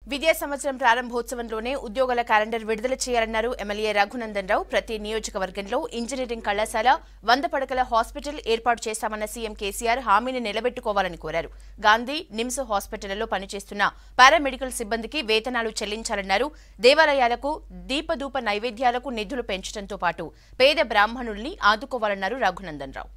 విద్యా సంవత్సరం ప్రారంభోత్సవంలోనే ఉద్యోగాల క్యాలెండర్ విడుదల చేయాలన్నారు ఎమ్మెల్యే రఘునందన్ రావు ప్రతి నియోజకవర్గంలో ఇంజనీరింగ్ కళాశాల వంద పడకల హాస్పిటల్ ఏర్పాటు చేశామన్న సీఎం కేసీఆర్ హామీని నిలబెట్టుకోవాలని కోరారు గాంధీ నిమ్స్ హాస్పిటళ్లలో పనిచేస్తున్న పారామెడికల్ సిబ్బందికి వేతనాలు చెల్లించాలన్నారు దేవాలయాలకు దీపధూప నైవేద్యాలకు నిధులు పెంచడంతో పాటు పేద బ్రాహ్మణుల్ని ఆదుకోవాలన్నారు రఘునందన్ రావు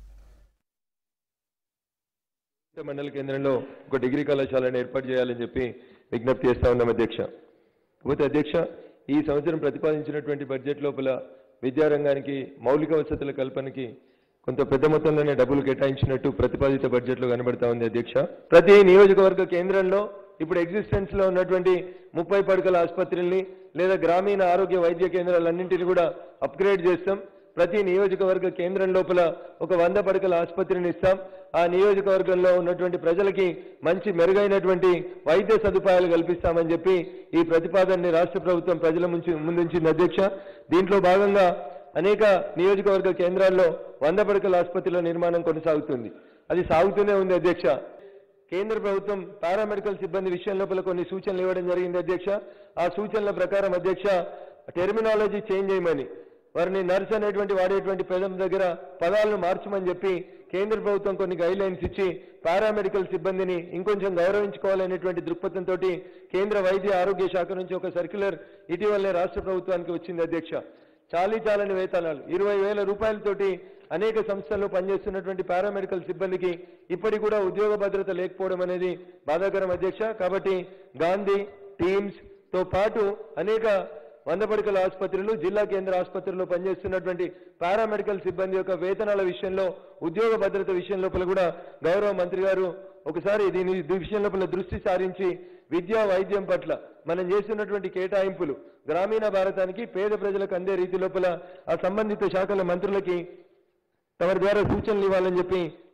మండల కేంద్రంలో ఒక డిగ్రీ కళాశాలను ఏర్పాటు చేయాలని చెప్పి విజ్ఞప్తి చేస్తా ఉన్నాం అధ్యక్ష కాకపోతే అధ్యక్ష ఈ సంవత్సరం ప్రతిపాదించినటువంటి బడ్జెట్ లోపల విద్యారంగానికి మౌలిక వసతుల కల్పనకి కొంత పెద్ద మొత్తంలోనే డబ్బులు కేటాయించినట్టు ప్రతిపాదిత బడ్జెట్లో కనబడతా ఉంది అధ్యక్ష ప్రతి నియోజకవర్గ కేంద్రంలో ఇప్పుడు ఎగ్జిస్టెన్స్ లో ఉన్నటువంటి ముప్పై పడకల ఆసుపత్రుల్ని లేదా గ్రామీణ ఆరోగ్య వైద్య కేంద్రాలన్నింటినీ కూడా అప్గ్రేడ్ చేస్తాం ప్రతి నియోజకవర్గ కేంద్రం లోపల ఒక వంద పడకల ఆసుపత్రిని ఇస్తాం ఆ నియోజకవర్గంలో ఉన్నటువంటి ప్రజలకి మంచి మెరుగైనటువంటి వైద్య సదుపాయాలు కల్పిస్తామని చెప్పి ఈ ప్రతిపాదనని రాష్ట్ర ప్రభుత్వం ప్రజల ముంచి ముందుంచింది అధ్యక్ష దీంట్లో భాగంగా అనేక నియోజకవర్గ కేంద్రాల్లో వంద పడకల ఆసుపత్రుల నిర్మాణం కొనసాగుతుంది అది సాగుతూనే ఉంది అధ్యక్ష కేంద్ర ప్రభుత్వం పారామెడికల్ సిబ్బంది విషయం లోపల కొన్ని సూచనలు ఇవ్వడం జరిగింది అధ్యక్ష ఆ సూచనల ప్రకారం అధ్యక్ష టెర్మినాలజీ చేంజ్ చేయమని వారిని నర్స్ అనేటువంటి వాడేటువంటి పదం దగ్గర పదాలను మార్చమని చెప్పి కేంద్ర ప్రభుత్వం కొన్ని గైడ్ లైన్స్ ఇచ్చి పారామెడికల్ సిబ్బందిని ఇంకొంచెం గౌరవించుకోవాలనేటువంటి దృక్పథంతో కేంద్ర వైద్య ఆరోగ్య శాఖ నుంచి ఒక సర్క్యులర్ ఇటీవలనే రాష్ట్ర ప్రభుత్వానికి వచ్చింది అధ్యక్ష చాలీ చాలని వేతనాలు ఇరవై వేల రూపాయలతోటి అనేక సంస్థల్లో పనిచేస్తున్నటువంటి పారామెడికల్ సిబ్బందికి ఇప్పటికి కూడా ఉద్యోగ భద్రత లేకపోవడం అనేది బాధాకరం అధ్యక్ష కాబట్టి గాంధీ టీమ్స్ తో పాటు అనేక వంద పడకల ఆసుపత్రులు జిల్లా కేంద్ర ఆసుపత్రుల్లో పనిచేస్తున్నటువంటి పారామెడికల్ సిబ్బంది యొక్క వేతనాల విషయంలో ఉద్యోగ భద్రత విషయం లోపల కూడా గౌరవ మంత్రి గారు ఒకసారి దీని ఈ విషయం లోపల దృష్టి సారించి విద్యా వైద్యం పట్ల మనం చేస్తున్నటువంటి కేటాయింపులు గ్రామీణ భారతానికి పేద ప్రజలకు అందే రీతి లోపల ఆ సంబంధిత శాఖల మంత్రులకి తమ ద్వారా సూచనలు ఇవ్వాలని చెప్పి